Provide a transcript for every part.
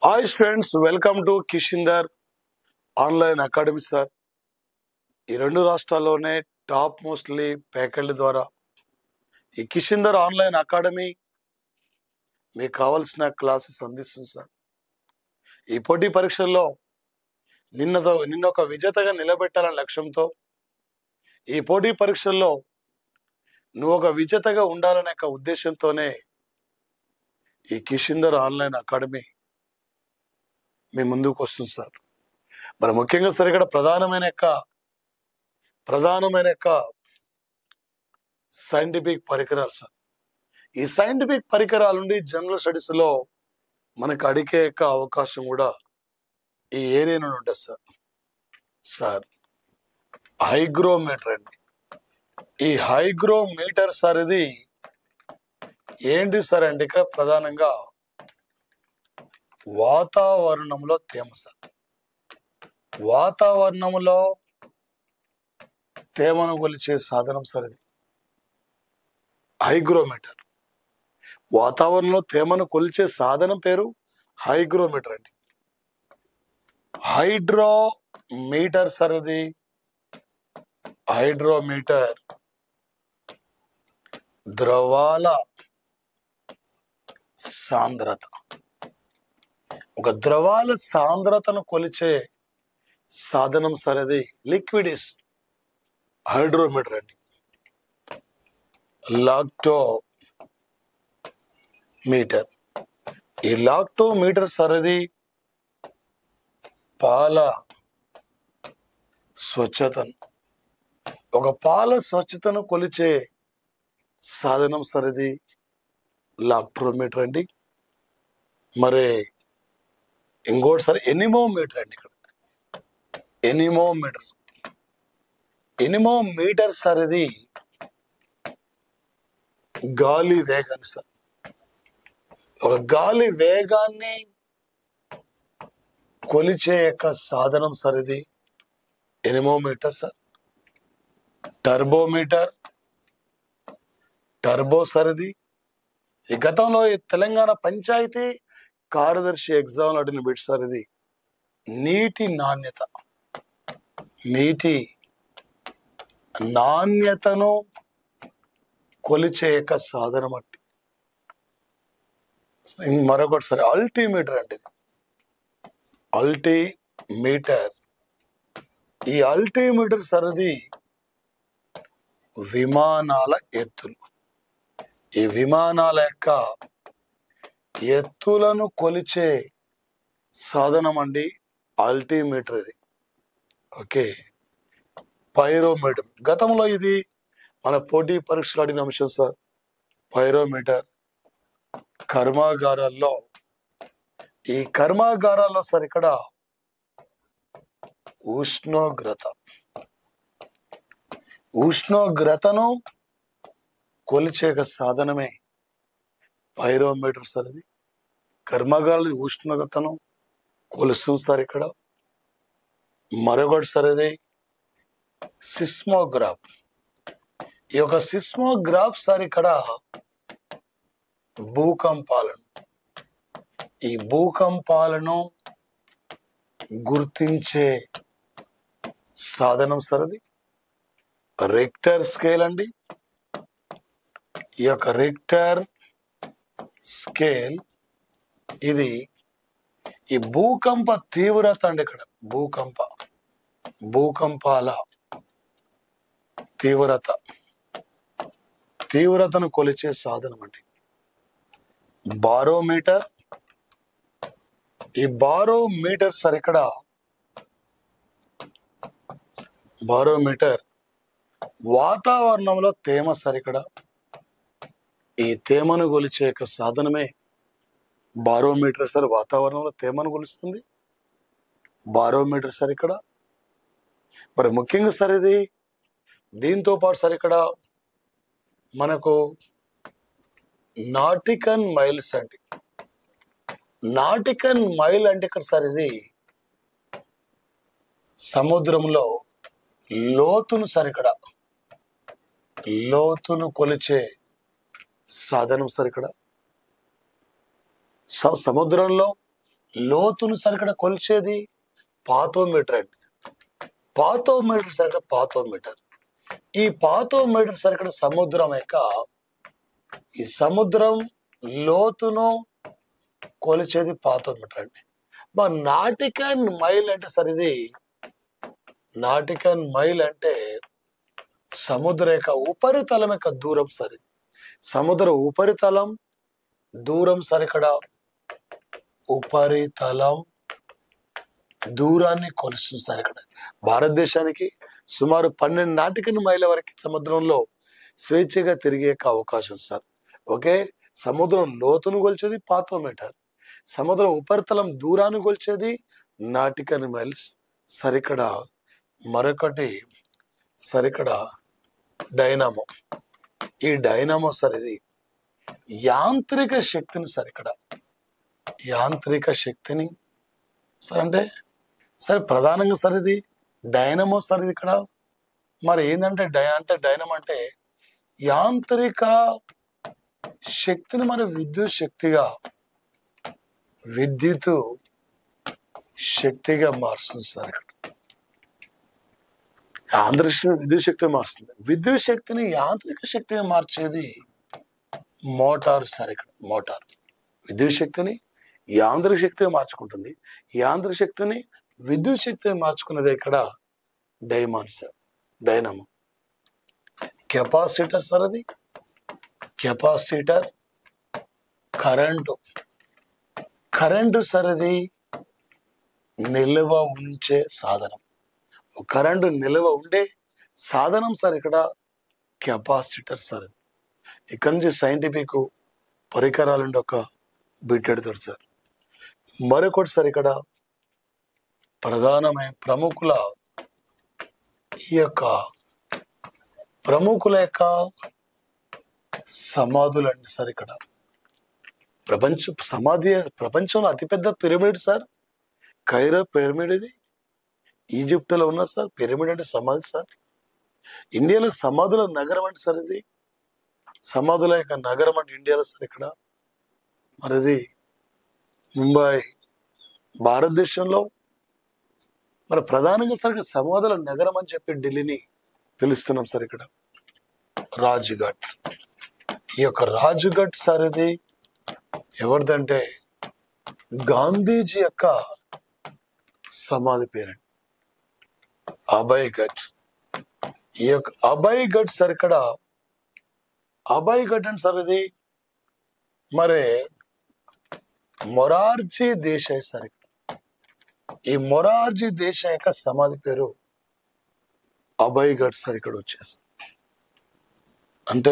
hi students welcome to Kishinder online academy sir ఈ రెండు రాష్ట్రాల్లోనే top mostly ప్యాకెళ్ళ ద్వారా ఈ కిషిందర్ ఆన్లైన్ అకాడమీ మీకు కావాల్సిన క్లాసెస్ అందిస్తుంది సార్ ఈ పోటీ పరీక్షల్లో నిన్నతో నిన్న ఒక విజేతగా నిలబెట్టాలనే లక్ష్యంతో ఈ పోటీ పరీక్షల్లో నువ్వు ఒక విజేతగా ఉండాలనే ఒక ఉద్దేశంతోనే ఈ కిషిందర్ ఆన్లైన్ అకాడమీ మీ ముందుకు వస్తుంది సార్ మరి ముఖ్యంగా సార్ ఇక్కడ ప్రధానమైన యొక్క ప్రధానమైన యొక్క సైంటిఫిక్ పరికరాలు సార్ ఈ సైంటిఫిక్ పరికరాల నుండి జనరల్ స్టడీస్ లో మనకు అడిగే యొక్క అవకాశం కూడా ఈ ఏరియా నుండి ఉంటుంది సార్ సార్ హైగ్రోమీటర్ అండి ఈ హైగ్రోమీటర్ సార్ ఇది ఏంటి సార్ అంటే ఇక్కడ ప్రధానంగా వాతావరణంలో తేమ సార్ వాతావరణంలో తేమను కొలిచే సాధనం సార్ ఇది హైగ్రోమీటర్ వాతావరణంలో తేమను కొలిచే సాధనం పేరు హైగ్రోమీటర్ అండి హైడ్రో మీటర్ సార్ ఇది హైడ్రోమీటర్ ద్రవాల సాంద్రత ఒక ద్రవాల సాంద్రతను కొలిచే సాధనం సార్ అది లిక్విడిస్ హైడ్రోమీటర్ అండి లాక్టో మీటర్ ఈ లాక్టో మీటర్ సార్ అది పాల స్వచ్ఛతను ఒక పాల స్వచ్ఛతను కొలిచే సాధనం సార్ ఇది లాక్ట్రోమీటర్ అండి మరి ఇంకోటి సార్ ఎనిమోమీటర్ అండి ఇక్కడ ఎనిమోమీటర్ ఎనిమోమీటర్ సార్ ఇది గాలి వేగాన్ని సార్ ఒక గాలి వేగాన్ని కొలిచే యొక్క సాధనం సార్ ఇది anemometer sir turbometer turbo sir ఇది ఈ గతంలో ఈ తెలంగాణ పంచాయతీ కార్యదర్శి ఎగ్జామ్ అడిగిన బిట్ సార్ ఇది నీటి నాణ్యత నీటి నాణ్యతను కొలిచే యొక్క సాధనం అండి మరొకటి సరే అల్టీమీటర్ అండి ఇది అల్టీమీటర్ ఈ అల్టీమీటర్ సరిది విమానాల ఎత్తులు ఈ విమానాల యొక్క ఎత్తులను కొలిచే సాధనం అండి అల్టీమీటర్ ఇది ఓకే పైరోమీటర్ గతంలో ఇది మన పోటీ పరీక్షలు అడిగిన అంశం సార్ పైరోమీటర్ కర్మాగారాల్లో ఈ కర్మాగారాల్లో సార్ ఇక్కడ ఉష్ణోగ్రత ఉష్ణోగ్రతను కొలిచే ఒక సాధనమే పైరోమీటర్ సార్ ఇది కర్మాగారాల ఉష్ణోగ్రతను కొలుస్తుంది సార్ ఇక్కడ మరొకటి సార్ ఇది సిస్మోగ్రాఫ్ ఈ యొక్క సిస్మోగ్రాఫ్ సార్ ఇక్కడ భూకంపాలను ఈ భూకంపాలను గుర్తించే సాధనం సార్ అది రెక్టర్ స్కేల్ అండి ఈ యొక్క రెక్టర్ స్కేల్ ఇది ఈ భూకంప తీవ్రత అండి ఇక్కడ భూకంప భూకంపాల తీవ్రత తీవ్రతను కొలిచే సాధనం అండి బారోమీటర్ ఈ బారోమీటర్ సార్ ఇక్కడ బారోమీటర్ వాతావరణంలో తేమ సార్ ఇక్కడ ఈ తేమను కొలిచే యొక్క సాధనమే బారోమీటర్ సార్ వాతావరణంలో తేమను కొలుస్తుంది బారోమీటర్ సార్ ఇక్కడ మరి ముఖ్యంగా సార్ ఇది దీంతో పాటు సార్ ఇక్కడ మనకు నాటికన్ మైల్స్ అండి నాటికన్ మైల్ అంటే ఇక్కడ సార్ ఇది సముద్రంలో లోతును సార్ ఇక్కడ లోతును కొలిచే సాధనం సార్ ఇక్కడ స- సముద్రంలో లోతును సరికడ కొలిచేది పాతోమీటర్ అండి పాతోమీటర్ సరికడ పాతోమీటర్ ఈ పాతోమీటర్ సరికడ సముద్రం యొక్క ఈ సముద్రం లోతును కొలిచేది పాతోమీటర్ అండి మా నాటికన్ మైల్ అంటే సరిది నాటికన్ మైల్ అంటే సముద్ర యొక్క ఉపరితలం యొక్క దూరం సరి సముద్ర ఉపరితలం దూరం సరికడ ఉపరితలం దూరాన్ని కొలుస్తుంది సార్ ఇక్కడ భారతదేశానికి సుమారు పన్నెండు నాటికని మైళ్ళ వరకు సముద్రంలో స్వేచ్ఛగా తిరిగే అవకాశం ఉంది సార్ ఓకే సముద్రం లోతును కొలిచేది పాతోమీటర్ సముద్రం ఉపరితలం దూరాన్ని కొలిచేది నాటికన్ మైల్స్ సరికడ మరొకటి సరికడ డైనామో ఈ డైనామో సార్ ఇది యాంత్రిక శక్తిని సరికడ యాంత్రిక శక్తిని సార్ అంటే సరే ప్రధానంగా సార్ ఇది డైనమో సార్ ఇది ఇక్కడ మరి ఏంటంటే డై అంటే డైనమో అంటే యాంత్రిక శక్తిని మన విద్యుత్ శక్తిగా విద్యుత్ శక్తిగా మారుస్తుంది సార్ ఇక్కడ యాంత్రిక విద్యుత్ శక్తిగా మారుస్తుంది విద్యుత్ శక్తిని యాంత్రిక శక్తిగా మార్చేది మోటార్ సార్ ఇక్కడ మోటార్ విద్యుత్ శక్తిని యాంత్రిక శక్తిగా మార్చుకుంటుంది యాంత్రిక శక్తిని విద్యుత్ శక్తిగా మార్చుకున్నది ఇక్కడ డైమాన్ సార్ డైనమో కెపాసిటర్ సార్ అది కెపాసిటర్ కరెంటు కరెంటు సార్ అది నిల్వ ఉంచే సాధనం కరెంటు నిల్వ ఉండే సాధనం సార్ ఇక్కడ కెపాసిటర్ సార్ అది ఇక్కడ నుంచి సైంటిఫిక్ పరికరాలంటే ఒక బిట్ ఎడతాడు సార్ మరొకటి సార్ ఇక్కడ ప్రధానమైన ప్రముఖుల ఈ యొక్క ప్రముఖుల యొక్క సమాధులు అండి సార్ ఇక్కడ ప్రపంచ సమాధి ప్రపంచంలో అతిపెద్ద పిరమిడ్ సార్ కైరో పిరమిడ్ ఇది ఈజిప్టులో ఉన్న సార్ పిరమిడ్ అంటే సమాధి సార్ ఇండియాలో సమాధుల నగరం అంటే సార్ ఇది సమాధుల యొక్క నగరం అంటే ఇండియాలో సార్ ఇక్కడ మరి ఇది ముంబై భారతదేశంలో మరి ప్రధానంగా సార్ ఇక్కడ సమాధుల నగరం అని చెప్పి ఢిల్లీని పిలుస్తున్నాం సార్ ఇక్కడ రాజ్ఘాట్ ఈ యొక్క రాజ్ఘాట్ సార్ ఇది ఎవరిదంటే గాంధీజీ యొక్క సమాధి పేరండి అభయ్ ఘట్ ఈ యొక్క అభయ్ ఘట్ సార్ ఇక్కడ అభయ్ ఘట్ అంటే సార్ ఇది మరి మొరార్జీ దేశాయ్ సార్ ఇక్కడ ఈ మొరార్జీ దేశాయ్ యొక్క సమాధి పేరు అభయ్ ఘట్ సార్ ఇక్కడ వచ్చేస్తుంది అంటే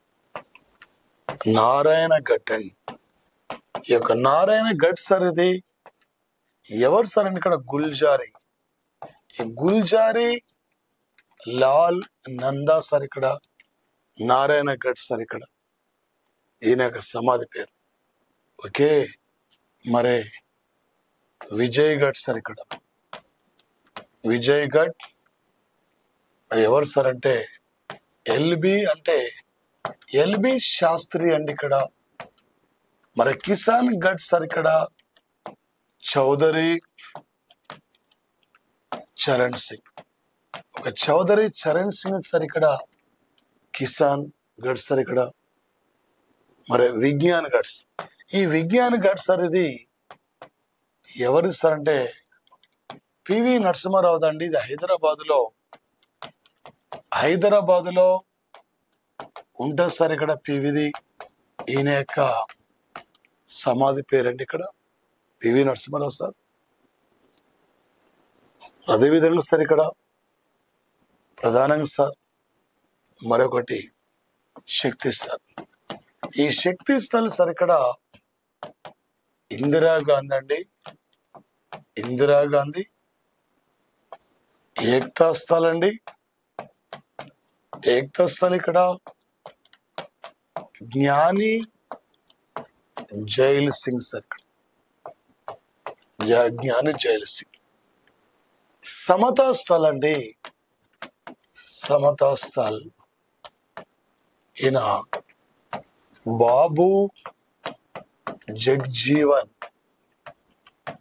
నారాయణ ఘట్ అండి ఈ యొక్క నారాయణ ఘట్ సార్ ఇది ఎవరు సార్ అని ఇక్కడ గుల్జారీ ఈ గుల్జారీ లాల్ నందా సార్ ఇక్కడ నారాయణ ఘట్ సార్ ఇక్కడ ఈయన యొక్క సమాధి పేరు ఓకే మరే విజయ్ ఘట్ సార్ ఇక్కడ విజయ్ ఘట్ మరి ఎవరు సార్ అంటే ఎల్బి అంటే ఎల్బి శాస్త్రి అండి ఇక్కడ మరి కిసాన్ ఘట్ సార్ ఇక్కడ చౌదరి చరణ్ సింగ్ ఒక చౌదరి చరణ్ సింగ్ సార్ ఇక్కడ కిసాన్ గడ్ సార్ ఇక్కడ మరి విజ్ఞాన్ గడ్స్ ఈ విజ్ఞాన్ గడ్ సార్ ఇది ఎవరు సార్ అంటే పివి నరసింహారావు అండి ఇది హైదరాబాదులో హైదరాబాదులో ఉంటుంది సార్ ఇక్కడ పివిది ఈయన యొక్క సమాధి పేరండి ఇక్కడ పివి నరసింహారావు సార్ అదేవిధంగా సార్ ఇక్కడ ప్రధానంగా సార్ మరొకటి శక్తి సార్ ఈ శక్తి స్థల్ సార్ ఇక్కడ ఇందిరా గాంధీ అండి ఇందిరా గాంధీ ఏక్తా స్థల్ అండి ఏక్తా స్థల్ ఇక్కడ జ్ఞాని జైల్ సింగ్ సార్ ఇక్కడ జ- జ్ఞాని జైల్ సింగ్ సమతా స్థల్ అండి సమతా స్థల్ ఈయన బాబు జగ్జీవన్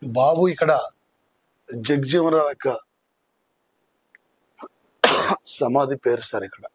బాబు ఇక్కడ జగ్జీవనరావు యొక్క సమాధి పేరు సార్ ఇక్కడ